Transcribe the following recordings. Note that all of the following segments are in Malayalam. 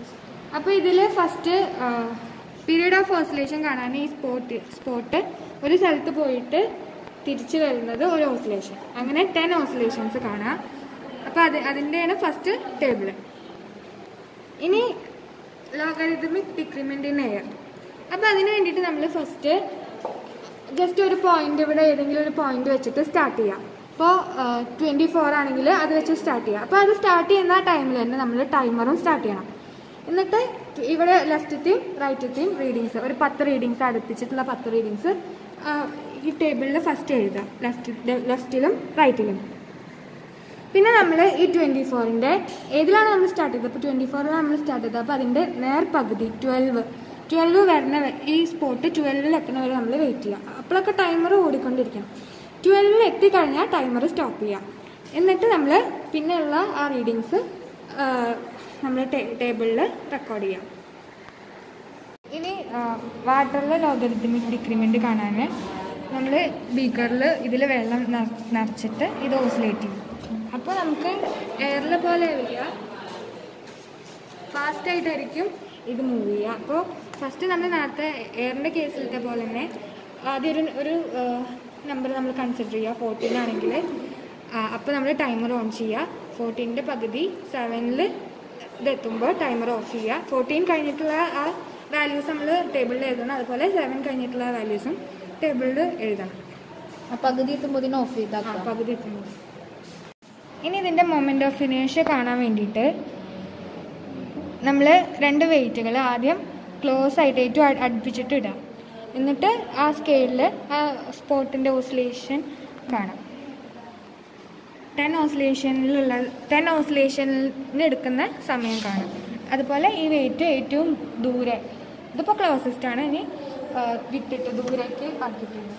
അപ്പോൾ ഇതിൽ ഫസ്റ്റ് പീരീഡ് ഓഫ് ഓസിലേഷൻ കാണാൻ ഈ സ്പോട്ട് സ്പോട്ട് ഒരു സ്ഥലത്ത് പോയിട്ട് തിരിച്ചു വരുന്നത് ഒരു ഓസിലേഷൻ അങ്ങനെ ടെൻ ഓസിലേഷൻസ് കാണാം അപ്പോൾ അത് അതിൻ്റെയാണ് ഫസ്റ്റ് ടേബിൾ ഇനി ലോഗരിതമിക് ഡിക്രിമെൻ്റ് ഇൻ എയർ അപ്പോൾ അതിന് വേണ്ടിയിട്ട് നമ്മൾ ഫസ്റ്റ് ജസ്റ്റ് ഒരു പോയിന്റ് ഇവിടെ ഏതെങ്കിലും ഒരു പോയിന്റ് വെച്ചിട്ട് സ്റ്റാർട്ട് ചെയ്യാം ഇപ്പോൾ ട്വൻറ്റി ഫോർ ആണെങ്കിൽ അത് വെച്ച് സ്റ്റാർട്ട് ചെയ്യാം അപ്പോൾ അത് സ്റ്റാർട്ട് ചെയ്യുന്ന ടൈമിൽ തന്നെ നമ്മൾ ടൈമറും സ്റ്റാർട്ട് ചെയ്യണം എന്നിട്ട് ഇവിടെ ലെഫ്റ്റത്തെയും റൈറ്റത്തെയും റീഡിങ്സ് ഒരു പത്ത് റീഡിങ്സ് അടുപ്പിച്ചിട്ടുള്ള പത്ത് റീഡിങ്സ് ഈ ടേബിളിൽ ഫസ്റ്റ് എഴുതാം ലെഫ്റ്റ് ലെഫ്റ്റിലും റൈറ്റിലും പിന്നെ നമ്മൾ ഈ ട്വൻറ്റി ഫോറിൻ്റെ ഏതിലാണ് നമ്മൾ സ്റ്റാർട്ട് ചെയ്തത് അപ്പോൾ ട്വൻറ്റി ഫോറിലാണ് നമ്മൾ സ്റ്റാർട്ട് ചെയ്തത് അപ്പോൾ അതിൻ്റെ നേർ പകുതി ട്വൽവ് ട്വൽവ് വരുന്ന വ- ഈ സ്പോട്ട് ട്വൽവിൽ എത്തുന്ന വരെ നമ്മൾ വെയിറ്റ് ചെയ്യുക അപ്പോഴൊക്കെ ടൈമർ ഓടിക്കൊണ്ടിരിക്കണം ട്വൽവിൽ എത്തിക്കഴിഞ്ഞാൽ ടൈമർ സ്റ്റോപ്പ് ചെയ്യാം എന്നിട്ട് നമ്മൾ പിന്നെയുള്ള ആ റീഡിങ്സ് നമ്മൾ ടേബിളിൽ റെക്കോർഡ് ചെയ്യാം ഇനി വാട്ടറിലെ ലോഗരിതമിക് ഡിക്രിമെൻ്റ് കാണാൻ നമ്മൾ ബീക്കറിൽ ഇതിൽ വെള്ളം നിറ- നിറച്ചിട്ട് ഇത് ഓസിലേറ്റ് ചെയ്യും അപ്പോൾ നമുക്ക് എയറിലെ പോലെ വരിക ഫാസ്റ്റായിട്ടായിരിക്കും ഇത് മൂവ് ചെയ്യുക അപ്പോൾ ഫസ്റ്റ് നമ്മൾ നേരത്തെ എയറിൻ്റെ കേസിലത്തെ പോലെ തന്നെ ആദ്യം ഒരു ഒരു നമ്പർ നമ്മൾ കൺസിഡർ ചെയ്യുക ഫോർട്ടീൻ ആണെങ്കിൽ അപ്പോൾ നമ്മൾ ടൈമർ ഓൺ ചെയ്യുക ഫോർട്ടീൻ്റെ പകുതി സെവനിൽ ഇതെത്തുമ്പോൾ ടൈമർ ഓഫ് ചെയ്യുക ഫോർട്ടീൻ കഴിഞ്ഞിട്ടുള്ള ആ വാല്യൂസ് നമ്മൾ ടേബിളിൽ എഴുതണം അതുപോലെ സെവൻ കഴിഞ്ഞിട്ടുള്ള വാല്യൂസും ടേബിളിൽ എഴുതണം ആ പകുതി എത്തുമ്പോൾ ഇതിന് ഓഫ് ആ ചെയ്താക്കാം പകുതി എത്തുമ്പോൾ ഇനി ഇതിൻ്റെ മൊമെൻ്റ് ഓഫ് ഫിനിഷ് കാണാൻ വേണ്ടിയിട്ട് നമ്മൾ രണ്ട് വെയിറ്റുകൾ ആദ്യം ക്ലോസ് ആയിട്ട് ഏറ്റവും അട്- അടുപ്പിച്ചിട്ട് ഇടാം എന്നിട്ട് ആ സ്കെയിലിൽ ആ സ്പോട്ടിൻ്റെ ഓസിലേഷൻ കാണാം ടെൻ ഓസിലേഷനിലുള്ള ടെൻ ഓസിലേഷനിൽ എടുക്കുന്ന സമയം കാണാം അതുപോലെ ഈ വെയിറ്റ് ഏറ്റവും ദൂരെ ഇതിപ്പോൾ ക്ലോസസ്റ്റ് ആണ് ഇനി ആ, വിട്ടിട്ട് ദൂരേക്ക് ആക്കിയിട്ടുണ്ട്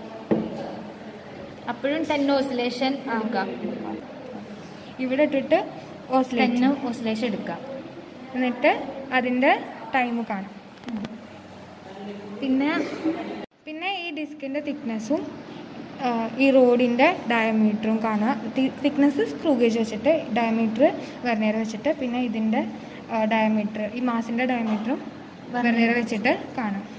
അപ്പോഴും ടെൻ ഓസിലേഷൻ എടുക്കാം ഇവിടെ ഇട്ടിട്ട് ഓസിലേറ്റ് ടെന്ന് ഓസിലേഷൻ എടുക്കാം എന്നിട്ട് അതിൻ്റെ ടൈം കാണും പിന്നെ പിന്നെ ഈ ഡിസ്കിൻ്റെ തിക്നെസ്സും ഈ റോഡിൻ്റെ ഡയമീറ്ററും കാണുക തിക്നെസ് സ്ക്രൂ ഗേജ് വെച്ചിട്ട് ഡയമീറ്റർ വെർനിയർ വെച്ചിട്ട് പിന്നെ ഇതിൻ്റെ ഡയമീറ്റർ ഈ മാസിൻ്റെ ഡയമീറ്ററും വെർനിയർ വെച്ചിട്ട് കാണാം